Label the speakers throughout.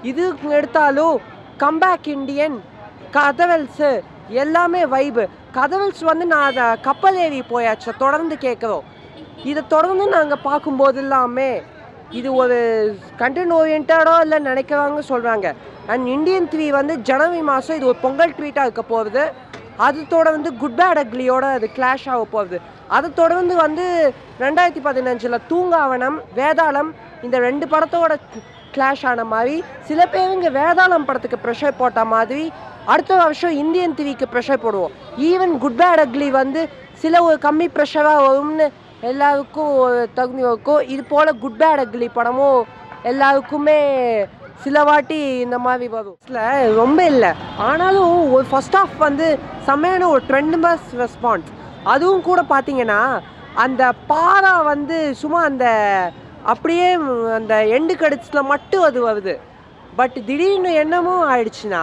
Speaker 1: இது எடுத்தாலும் comeback Indian கதவல்ஸு எல்லாமே வைபு கதவல்ஸ் வந்து நான் அதை கப்பல் ஏறி போயாச்சு தொடர்ந்து கேட்குறோம் இதை தொடர்ந்து நாங்கள் பார்க்கும்போது எல்லாமே இது ஒரு கண்டென்ட் ஓரியன்டாக இல்லை நினைக்கிறவங்க சொல்கிறாங்க அண்ட் இந்தியன் த்ரீ வந்து ஜனவரி மாதம் இது ஒரு பொங்கல் ட்வீட்டாக இருக்க போகுது அது தொடர்ந்து குட் பேட் அக்லியோட அது கிளாஷ் ஆக போகுது அதை தொடர்ந்து வந்து ரெண்டாயிரத்தி பதினஞ்சில் தூங்காவனம் வேதாளம் இந்த ரெண்டு படத்தோட கிளாஷ் ஆன மாதிரி சில பேருங்க வேதாளம் படத்துக்கு ப்ரெஷர் போட்ட மாதிரி அடுத்த வருஷம் இந்தியன் த்ரீக்கு ப்ரெஷர் போடுவோம் ஈவன் குட் பேட் அக்லி வந்து சில ஒரு கம்மி ப்ரெஷராக வரும்னு எல்லாருக்கும் ஒரு தகுதி இருக்கும் இது போல் குட் பேட் அக்லி படமும் எல்லாருக்குமே சில வாட்டி இந்த மாதிரி வரும் இல்ல, ரொம்ப இல்லை ஆனாலும் ஒரு ஃபர்ஸ்ட் ஆஃப் வந்து செம்மையான ஒரு ட்ரெண்ட் பஸ் ரெஸ்பான்ஸ் அதுவும் கூட பார்த்தீங்கன்னா அந்த பாரா வந்து சும்மா அந்த அப்படியே அந்த எண்டு கடிச்சில் மட்டும் அது வருது பட் திடீர்னு என்னமோ ஆயிடுச்சுன்னா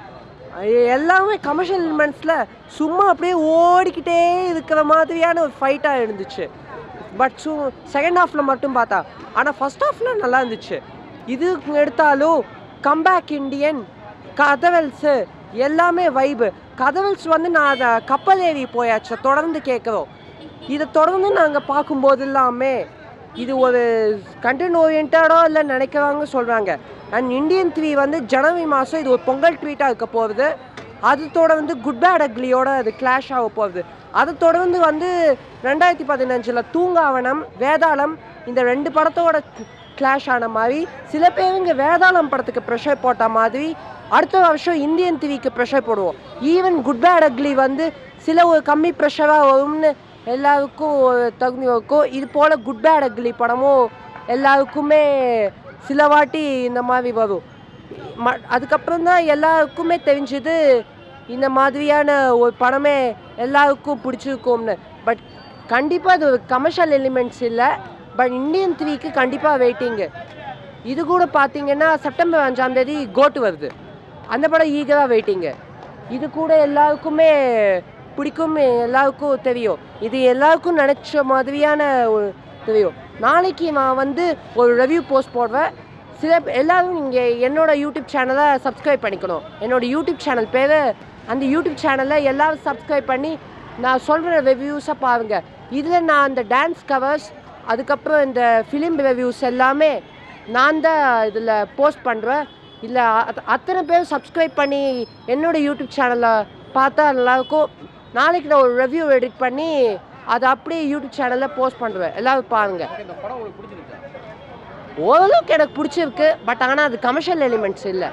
Speaker 1: எ- எல்லாமே கமர்ஷியல் எலிமெண்ட்ஸில் சும்மா அப்படியே ஓடிக்கிட்டே இருக்கிற மாதிரியான ஒரு ஃபைட்டாக இருந்துச்சு பட் சு செகண்ட் ஹாஃபில் மட்டும் பார்த்தா ஆனால் ஃபர்ஸ்ட் ஹாஃபில் நல்லா இருந்துச்சு இது எடுத்தாலும் கம்பேக் இண்டியன் கதவல்ஸு எல்லாமே வைபு கதவல்ஸ் வந்து நான் அதை கப்பல் ஏறி போயாச்சு தொடர்ந்து கேட்குறோம் இதை தொடர்ந்து நாங்கள் பார்க்கும்போது எல்லாமே இது ஒரு கண்டென்ட் ஓரியன்டாக இல்லை நினைக்கிறவங்க சொல்கிறாங்க அண்ட் இந்தியன் த்ரீ வந்து ஜனவரி மாதம் இது ஒரு பொங்கல் ட்வீட்டாக இருக்க போகுது அது தொடர்ந்து குட் பேட் அக்லியோட அது கிளாஷ் ஆக போகுது அதை தொடர்ந்து வந்து ரெண்டாயிரத்தி பதினஞ்சில் தூங்காவனம் வேதாளம் இந்த ரெண்டு படத்தோட கிளாஷ் ஆன மாதிரி சில பேருங்க வேதாளம் படத்துக்கு ப்ரெஷர் போட்ட மாதிரி அடுத்த வருஷம் இந்தியன் த்ரீக்கு ப்ரெஷர் போடுவோம் ஈவன் குட் பேட் அக்லி வந்து சில ஒரு கம்மி ப்ரெஷராக வரும்னு எல்லாருக்கும் ஒரு தகுதி இருக்கும் இது போல் குட் பேட் அக்லி படமும் எல்லாருக்குமே சில வாட்டி இந்த மாதிரி வரும் ம அதுக்கப்புறம் தான் எல்லாருக்குமே தெரிஞ்சது இந்த மாதிரியான ஒரு படமே எல்லாருக்கும் பிடிச்சிருக்கும்னு பட் கண்டிப்பாக அது ஒரு கமர்ஷியல் எலிமெண்ட்ஸ் இல்லை பட் இந்தியன் த்ரீக்கு கண்டிப்பாக வெயிட்டிங்கு இது கூட பார்த்தீங்கன்னா செப்டம்பர் அஞ்சாம் தேதி கோட்டு வருது அந்த படம் ஈகராக வெயிட்டிங்கு இது கூட எல்லாருக்குமே பிடிக்கும் எல்லாருக்கும் தெரியும் இது எல்லாருக்கும் நினச்ச மாதிரியான ஒரு தெரியும் நாளைக்கு நான் வந்து ஒரு ரிவ்யூ போஸ்ட் போடுவேன் சில பே- எல்லாரும் நீங்கள் என்னோட யூடியூப் சேனலை சப்ஸ்கிரைப் பண்ணிக்கணும் என்னோட யூடியூப் சேனல் பேர் அந்த யூடியூப் சேனலில் எல்லாரும் சப்ஸ்கிரைப் பண்ணி நான் சொல்கிற ரிவ்யூஸை பாருங்கள் இதில் நான் அந்த டான்ஸ் கவர்ஸ் அதுக்கப்புறம் இந்த ஃபிலிம் ரிவ்யூஸ் எல்லாமே நான் தான் இதில் போஸ்ட் பண்ணுறேன் இல்லை அத்தனை பேர் சப்ஸ்கிரைப் பண்ணி என்னோட யூடியூப் சேனலில் பார்த்தா நல்லாயிருக்கும் நாளைக்கு நான் ஒரு ரிவ்யூ எடிட் பண்ணி அதை அப்படியே யூடியூப் சேனலில் போஸ்ட் பண்ணுவேன் எல்லாரும் பாருங்கள்
Speaker 2: ஓகே, இந்த படம் உங்களுக்கு பிடிச்சிருச்சா
Speaker 1: ஓரளவுக்கு எனக்கு பிடிச்சிருக்கு பட் ஆனால் அது கமர்ஷியல் எலிமெண்ட்ஸ் இல்லை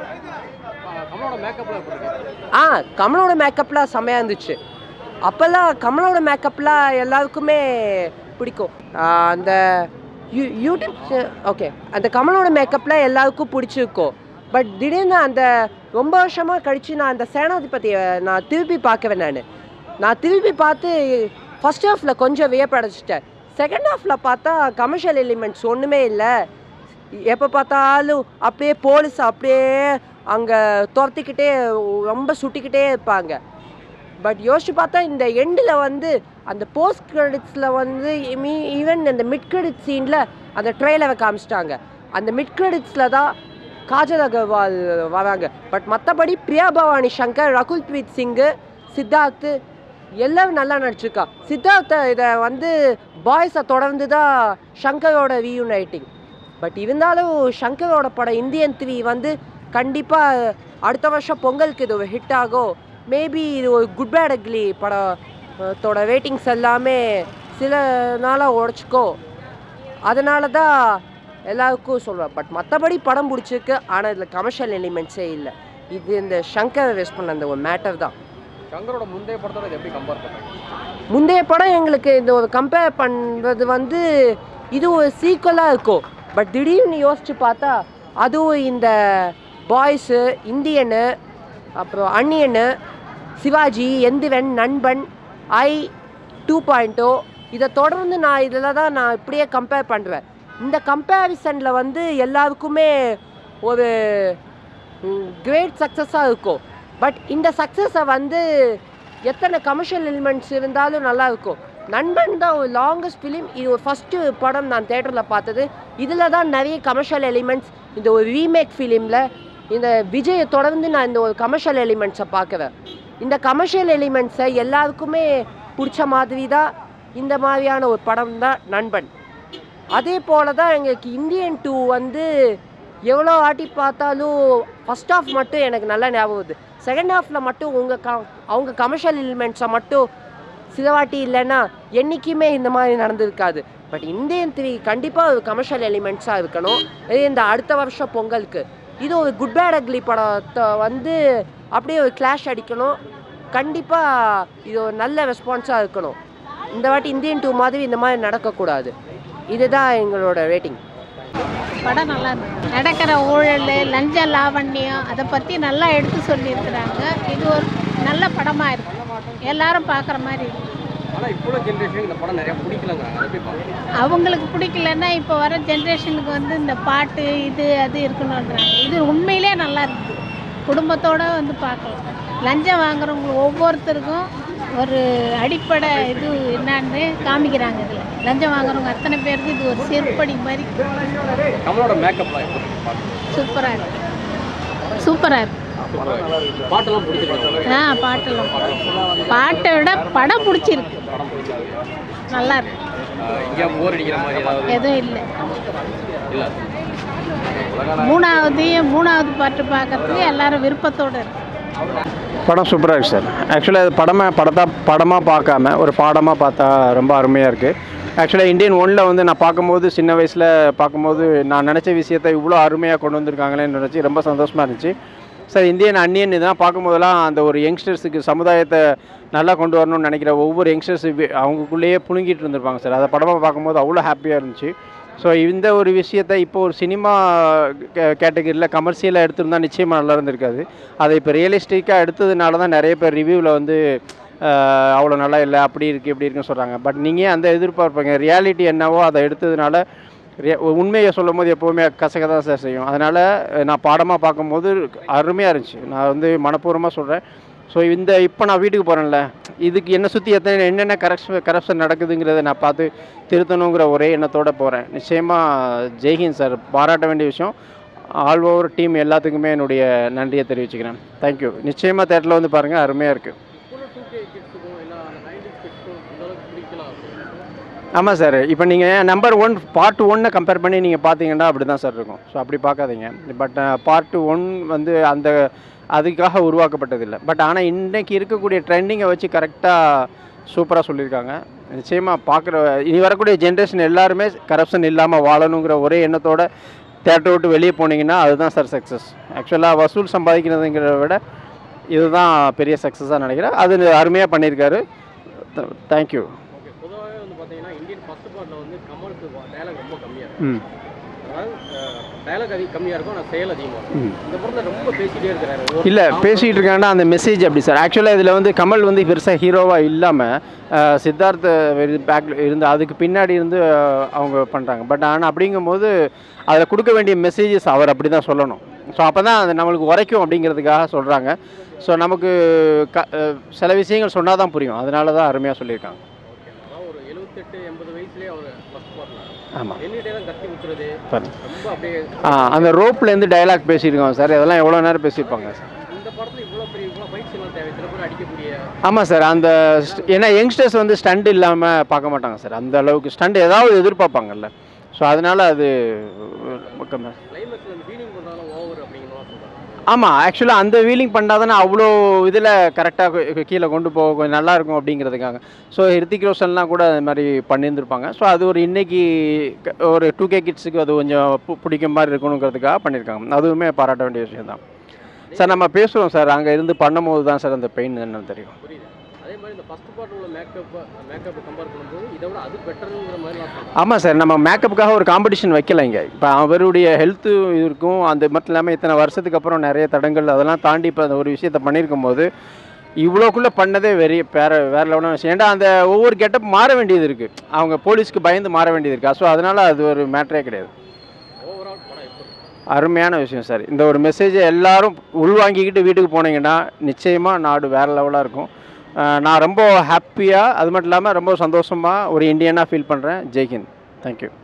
Speaker 2: ஆ, கமலோட மேக்கப்லாம் எப்படி இருக்கு
Speaker 1: ஆ கமலோட மேக்கப்லாம் செம்மையாக இருந்துச்சு அப்போல்லாம் கமலோட மேக்கப்லாம் எல்லாருக்குமே பிடிக்கும் ஆ, அந்த யூ யூடியூப் ஓகே அந்த கமலோட மேக்கப்லாம் எல்லாருக்கும் பிடிச்சிருக்கும் பட் திடீர்னு அந்த ரொம்ப வருஷமாக கழித்து நான் அந்த சேனாதிபதியை நான் திருப்பி பார்க்கவேன் நான் நான் திருப்பி பார்த்து ஃபர்ஸ்ட் ஹாஃபில் கொஞ்சம் வியப்படைச்சிட்டேன் செகண்ட் ஹாஃபில் பார்த்தா கமர்ஷியல் எலிமெண்ட்ஸ் ஒன்றுமே இல்லை எப்போ பார்த்தாலும் அப்படியே போலீஸ் அப்படியே அங்கே துரத்திக்கிட்டே ரொம்ப சுட்டிக்கிட்டே இருப்பாங்க பட் யோசிச்சு பார்த்தா இந்த எண்டில் வந்து அந்த போஸ்ட் கிரெடிட்ஸில் வந்து ஈவன் அந்த மிட் கிரெடிட் சீனில் அந்த ட்ரெயிலரை காமிச்சிட்டாங்க அந்த மிட் கிரெடிட்ஸில் தான் காஜல் அகர்வால் வராங்க பட் மற்றபடி பிரியா பவானி சங்கர் ரகுல் பிரீத் சிங்கு சித்தார்த்து எல்லாரும் நல்லா நடிச்சிருக்கா சித்தார்த்த இதை வந்து பாய்ஸை தொடர்ந்து தான் ஷங்கரோட ரீயூனைட்டிங் பட் இருந்தாலும் ஷங்கரோட படம் இந்தியன் த்ரீ வந்து கண்டிப்பாக அடுத்த வருஷம் பொங்கலுக்கு இது ஒரு ஹிட் ஆகும் மேபி இது ஒரு குட் பேட் அக்லி படத்தோட ரேட்டிங்ஸ் எல்லாமே சில நாளாக உடச்சிக்கோ அதனால தான் எல்லாருக்கும் சொல்கிறேன் பட் மற்றபடி படம் பிடிச்சிருக்கு ஆனால் இதில் கமர்ஷியல் எலிமெண்ட்ஸே இல்லை இது இந்த ஷங்கர் வேஸ்ட் பண்ண அந்த ஒரு மேட்டர் தான்
Speaker 2: சங்கரோட முந்தைய படத்தோட இது எப்படி கம்பேர் பண்ணுறீங்க
Speaker 1: முந்தைய படம் எங்களுக்கு இந்த ஒரு கம்பேர் பண்ணுறது வந்து இது ஒரு சீக்குவலாக இருக்கும் பட் திடீர்னு யோசிச்சு பார்த்தா அதுவும் இந்த பாய்ஸு இந்தியனு அப்புறம் அன்னியனு சிவாஜி எந்திரன் நண்பன் ஐ டூ பாயிண்ட்டோ இதை தொடர்ந்து நான் இதில் தான் நான் இப்படியே கம்பேர் பண்ணுறேன் இந்த கம்பேரிசனில் வந்து எல்லாருக்குமே ஒரு கிரேட் சக்ஸஸாக இருக்கும் பட் இந்த சக்ஸஸை வந்து எத்தனை கமர்ஷியல் எலிமெண்ட்ஸ் இருந்தாலும் நல்லா இருக்கும் நண்பன் தான் ஒரு லாங்கஸ்ட் ஃபிலிம் இது ஒரு ஃபஸ்ட்டு படம் நான் தேட்டரில் பார்த்தது இதில் தான் நிறைய கமர்ஷியல் எலிமெண்ட்ஸ் இந்த ஒரு ரீமேக் ஃபிலிமில் இந்த விஜயை தொடர்ந்து நான் இந்த ஒரு கமர்ஷியல் எலிமெண்ட்ஸை பார்க்குறேன் இந்த கமர்ஷியல் எலிமெண்ட்ஸை எல்லாருக்குமே பிடிச்ச மாதிரி தான் இந்த மாதிரியான ஒரு படம் தான் நண்பன் அதே போல தான் எங்களுக்கு இந்தியன் டூ வந்து எவ்வளோ ஆட்டி பார்த்தாலும் ஃபஸ்ட் ஹாஃப் மட்டும் எனக்கு நல்லா ஞாபகம் வருது செகண்ட் ஹாஃபில் மட்டும் உங்கள் க அவங்க கமர்ஷியல் எலிமெண்ட்ஸை மட்டும் சிலவாட்டி இல்லைன்னா என்றைக்குமே இந்த மாதிரி நடந்திருக்காது பட் இந்தியன் த்ரீ கண்டிப்பாக ஒரு கமர்ஷியல் எலிமெண்ட்ஸாக இருக்கணும் இதே இந்த அடுத்த வருஷம் பொங்கலுக்கு இது ஒரு குட் பேட் அக்லி படத்தை வந்து அப்படியே ஒரு கிளாஷ் அடிக்கணும் கண்டிப்பாக இது ஒரு நல்ல ரெஸ்பான்ஸாக இருக்கணும் இந்த வாட்டி இந்தியன் டூ மாதிரி இந்த மாதிரி நடக்கக்கூடாது இதுதான் எங்களோட ரேட்டிங்
Speaker 3: படம் நல்லா இருந்தது நடக்கிற ஊழல் லஞ்ச லாவண்யம் அதை பற்றி நல்லா எடுத்து சொல்லியிருக்கிறாங்க இது ஒரு நல்ல படமாக இருக்கு எல்லாரும் பார்க்குற மாதிரி இருக்கு
Speaker 2: ஆனால் இப்போ உள்ள ஜென்ரேஷனுக்கு இந்த படம் நிறையா பிடிக்கலங்கிறாங்க அதை எப்படி பார்க்குறீங்க
Speaker 3: அவங்களுக்கு பிடிக்கலன்னா இப்போ வர ஜென்ரேஷனுக்கு வந்து இந்த பாட்டு இது அது இருக்கணுன்றாங்க இது உண்மையிலே நல்லா இருக்குது குடும்பத்தோடு வந்து பார்க்கலாம் லஞ்சம் வாங்குறவங்க ஒவ்வொருத்தருக்கும் ஒரு அடிப்படை இது என்னன்னு காமிக்கிறாங்க இதில் லஞ்சம் வாங்குறவங்க அத்தனை பேருக்கு இது ஒரு செருப்படி மாதிரி
Speaker 2: கமலோட மேக்கப்லாம் எப்படி இருக்கு பார்க்க?
Speaker 3: சூப்பராக இருக்கு சூப்பராக இருக்கு
Speaker 2: பாட்டெல்லாம் பிடிச்சிருக்காங்க
Speaker 3: ஆ பாட்டெல்லாம் பாட்டை விட படம் பிடிச்சிருக்கு
Speaker 2: படம் பிடிச்சிருக்கு
Speaker 3: நல்லா இருக்கு
Speaker 2: எங்கேயா போர் அடிக்கிற மாதிரி ஏதாவது
Speaker 3: எதுவும் இல்லை
Speaker 2: இல்லை
Speaker 3: மூணாவது மூணாவது பாட்டு பார்க்கறதுக்கு எல்லாரும் விருப்பத்தோடு இருக்கு
Speaker 4: படம் சூப்பராக இருக்குது சார் ஆக்சுவலாக அது படமாக படத்தா படமாக பார்க்காம ஒரு பாடமாக பார்த்தா ரொம்ப அருமையாக இருக்குது ஆக்சுவலாக இந்தியன் ஒன்ல வந்து நான் பார்க்கும்போது சின்ன வயசில் பார்க்கும்போது நான் நினச்ச விஷயத்தை இவ்வளோ அருமையாக கொண்டு வந்திருக்காங்களேன்னு நினச்சி ரொம்ப சந்தோஷமாக இருந்துச்சு சார் இந்தியன் அன்னியன் இதெல்லாம் பார்க்கும்போதெல்லாம் அந்த ஒரு யங்ஸ்டர்ஸுக்கு சமுதாயத்தை நல்லா கொண்டு வரணும்னு நினைக்கிற ஒவ்வொரு யங்ஸ்டர்ஸ் அவங்களுக்குள்ளேயே புழுங்கிட்டு இருந்திருப்பாங்க சார் அதை படமாக பார்க்கும்போது அவ்வளோ ஹாப்பியாக இருந்துச்சு ஸோ இந்த ஒரு விஷயத்தை இப்போ ஒரு சினிமா கேட்டகரியில் கமர்ஷியலாக எடுத்திருந்தா நிச்சயமாக நல்லா இருந்திருக்காது அதை இப்போ ரியலிஸ்டிக்காக எடுத்ததுனால தான் நிறைய பேர் ரிவ்யூவில் வந்து அஹ், அவ்வளோ நல்லா இல்லை அப்படி இருக்குது இப்படி இருக்குன்னு சொல்கிறாங்க பட் நீங்கள் அந்த எதிர்பார்ப்பீங்க ரியாலிட்டி என்னவோ அதை எடுத்ததுனால ரிய- உண்மையை சொல்லும் போது எப்போவுமே கசக்க தான் சார் செய்யும் அதனால் நான் பாடமாக பார்க்கும்போது அருமையாக இருந்துச்சு நான் வந்து மனப்பூர்வமாக சொல்கிறேன் ஸோ இந்த இப்போ நான் வீட்டுக்கு போகிறேன்ல இதுக்கு என்னை சுற்றி எத்தனை என்னென்ன கரப்ஷன் கரப்ஷன் நடக்குதுங்கிறத நான் பார்த்து திருத்தணுங்கிற ஒரே எண்ணத்தோடு போகிறேன் நிச்சயமாக ஜெய்ஹிந்த் சார் பாராட்ட வேண்டிய விஷயம் ஆல் ஓவர் டீம் எல்லாத்துக்குமே என்னுடைய நன்றியை தெரிவிச்சுக்கிறேன் தேங்க்யூ நிச்சயமாக தேட்டரில் வந்து பாருங்கள் அருமையாக இருக்குது
Speaker 2: இப்போ உள்ள டூ கே கிட்ஸுக்கும் இல்லை அந்த நைன்டிஸ் கிட்ஸுக்கும் இந்த அளவுக்கு பிடிக்கலாம்
Speaker 4: ஆமாம் சார் இப்போ நீங்கள் நம்பர் ஒன் பார்ட் ஒன்னை கம்பேர் பண்ணி நீங்கள் பார்த்தீங்கன்னா அப்படி தான் சார் இருக்கும் ஸோ அப்படி பார்க்காதீங்க பட் பார்ட் ஒன் வந்து அந்த அதுக்காக உருவாக்கப்பட்டதில்லை பட் ஆனால் இன்றைக்கி இருக்கக்கூடிய ட்ரெண்டிங்கை வச்சு கரெக்டாக சூப்பராக சொல்லியிருக்காங்க நிச்சயமாக பார்க்குற இனி வரக்கூடிய ஜென்ரேஷன் எல்லாருமே கரப்ஷன் இல்லாமல் வாழணுங்கிற ஒரே எண்ணத்தோட தேட்டரை விட்டு வெளியே போனீங்கன்னா அதுதான் சார் சக்ஸஸ் ஆக்சுவலாக வசூல் சம்பாதிக்கிறதுங்கிறத விட இதுதான் பெரிய சக்ஸஸாக நினைக்கிறேன் அது அருமையாக பண்ணியிருக்காரு தேங்க்யூ
Speaker 2: ஓகே பொதுவாகவே வந்து பார்த்தீங்கன்னா இந்தியன் ஃபர்ஸ்ட் பார்ட்டில் வந்து கமலுக்கு டயலாக் ரொம்ப கம்மியாக இருக்கும்
Speaker 4: ம்
Speaker 2: அதாவது டயலாக் அதிகம் கம்மியாக இருக்கும் ஆனால் செயல் அதிகமாக இருக்கும்
Speaker 4: ம்
Speaker 2: இந்த படத்தில் ரொம்ப பேசிட்டே இருக்கிறாரு ஒரு
Speaker 4: இல்லை
Speaker 2: song
Speaker 4: பேசிகிட்டு இருக்காங்கன்னா அந்த மெசேஜ் அப்படி சார் ஆக்சுவலாக இதில் வந்து கமல் வந்து பெருசாக ஹீரோவாக இல்லாமல் சித்தார்த்த பேக்கில் இருந்து அதுக்கு பின்னாடி இருந்து அஹ், அவங்க பண்ணுறாங்க பட் ஆனால் அப்படிங்கும்போது அதில் கொடுக்க வேண்டிய மெசேஜஸ் அவர் அப்படி தான் சொல்லணும் ஸோ அப்போ தான் அது நம்மளுக்கு உரைக்கும் அப்படிங்கிறதுக்காக சொல்கிறாங்க ஸோ நமக்கு க அஹ், சில விஷயங்கள் சொன்னால் தான் புரியும் அதனால தான் அருமையாக சொல்லியிருக்காங்க
Speaker 2: ஓகே அதாவது ஒரு எழுபத்தெட்டு எண்பது வயசுலேயே அவர் ஃபர்ஸ்ட் பார்ட்டில்
Speaker 4: ஆமாம்
Speaker 2: எண்ணிட்டே தான் கத்தி ஊத்துறது
Speaker 4: பாருங்க
Speaker 2: ரொம்ப அப்படியே
Speaker 4: ஆ அந்த ரோப்லேருந்து டயலாக் பேசியிருக்கோம் சார் இதெல்லாம் எவ்வளோ நேரம் பேசியிருப்பாங்க சார்
Speaker 2: இந்த படத்தில் இவ்வளோ பெரிய இவ்வளோ ஃபைட்ஸ் எல்லாம் தேவை சில பேர் அடிக்கக்கூடிய
Speaker 4: ஆமாம் சார் அந்த st- ஏன்னா யங்ஸ்டர்ஸ் வந்து ஸ்டண்ட் இல்லாமல் பார்க்க மாட்டாங்க சார் அந்த அளவுக்கு ஸ்டண்ட் ஏதாவது எதிர்பார்ப்பாங்கல்ல ஸோ அதனால் அது பக்கம்
Speaker 2: கிளைமேக்ஸில் அந்த ஃபீலிங் பண்ணுறாலும் ஓவர் அப்படிங்கிற மாதிரி சொல்கிறாங்க
Speaker 4: ஆமாம் ஆக்சுவலாக அந்த வீலிங் பண்ணாதானே அவ்வளோ இதில் கரெக்டாக கீழே கொண்டு போக கொஞ்சம் நல்லா இருக்கும் அப்படிங்கிறதுக்காக ஸோ ஹிருத்திக் ரோஷன்லாம் கூட அது மாதிரி பண்ணியிருந்திருப்பாங்க ஸோ அது ஒரு இன்னைக்கு க- ஒரு டூ கே கிட்ஸுக்கு அது கொஞ்சம் பு- பிடிக்கும் மாதிரி இருக்கணுங்கிறதுக்காக பண்ணியிருக்காங்க அதுவுமே பாராட்ட வேண்டிய விஷயம் தான் சார் நம்ம பேசுகிறோம் சார் அங்கே இருந்து பண்ணும்போது தான் சார் அந்த பெயின் என்னன்னு தெரியும்
Speaker 2: புரியுது அதே மாதிரி இந்த ஃபர்ஸ்ட் பார்ட் உள்ள மேக்கப் மேக்கப் கம்பேர் பண்ணும்போது இதை விட அது பெட்டருங்கிற மாதிரி நான் சொல்றேன்.
Speaker 4: ஆமாம் சார் நம்ம மேக்கப்புக்காக ஒரு காம்படிஷன் வைக்கல இங்கே இப்போ அவருடைய ஹெல்த்து இருக்கும் அந்த மட்டும் இல்லாமல் இத்தனை வருஷத்துக்கு அப்புறம் நிறைய தடங்கள் அதெல்லாம் தாண்டி இப்போ அந்த ஒரு விஷயத்த பண்ணியிருக்கும் போது இவ்வளோக்குள்ளே பண்ணதே வெறி வேற வேற லெவலான விஷயம் ஏன்டா அந்த ஒவ்வொரு கெட்டப் மாற வேண்டியது இருக்குது அவங்க போலீஸ்க்கு பயந்து மாற வேண்டியது இருக்கா ஸோ அதனால் அது ஒரு மேட்டரே கிடையாது
Speaker 2: ஓவரால் படம் எப்படி இருக்கு?
Speaker 4: அருமையான விஷயம் சார் இந்த ஒரு மெசேஜை எல்லாரும் உள்வாங்கிக்கிட்டு வீட்டுக்கு போனீங்கன்னா நிச்சயமாக நாடு வேறு லெவலாக இருக்கும் அஹ் நான் ரொம்ப ஹாப்பியாக அது மட்டும் இல்லாமல் ரொம்ப சந்தோஷமாக ஒரு இந்தியனாக ஃபீல் பண்ணுறேன் ஜெய்ஹிந்த் தேங்க்யூ